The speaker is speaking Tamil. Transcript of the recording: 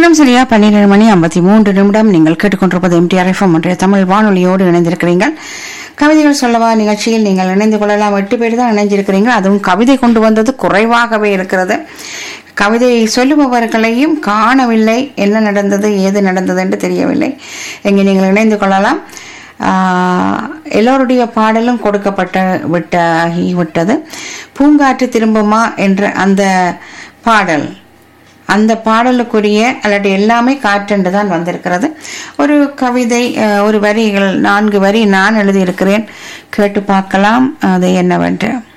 நேரம் சரியா பன்னிரண்டு மணி ஐம்பத்தி மூன்று நிமிடம் நீங்கள் கேட்டுக்கொண்டிருப்பது எம்டிஆர் எஃப்எம் ஒன்றிய தமிழ் வானொலியோடு இணைந்திருக்கிறீர்கள் கவிதைகள் சொல்லவா நிகழ்ச்சியில் நீங்கள் இணைந்து கொள்ளலாம் எட்டு பேர் தான் இணைஞ்சிருக்கிறீங்க அதுவும் கவிதை கொண்டு வந்தது குறைவாகவே இருக்கிறது கவிதை சொல்லுபவர்களையும் காணவில்லை என்ன நடந்தது ஏது நடந்தது என்று தெரியவில்லை இங்கே நீங்கள் இணைந்து கொள்ளலாம் ஆஹ், எல்லோருடைய பாடலும் கொடுக்கப்பட்ட விட்டாகி விட்டது பூங்காற்று திரும்புமா என்ற அந்த பாடல் அந்த பாடலுக்குரிய அல்லது எல்லாமே காற்றென்று தான் வந்திருக்கிறது ஒரு கவிதை அஹ், ஒரு வரிகள் நான்கு வரி நான் எழுதியிருக்கிறேன் கேட்டு பார்க்கலாம் அது என்னவென்று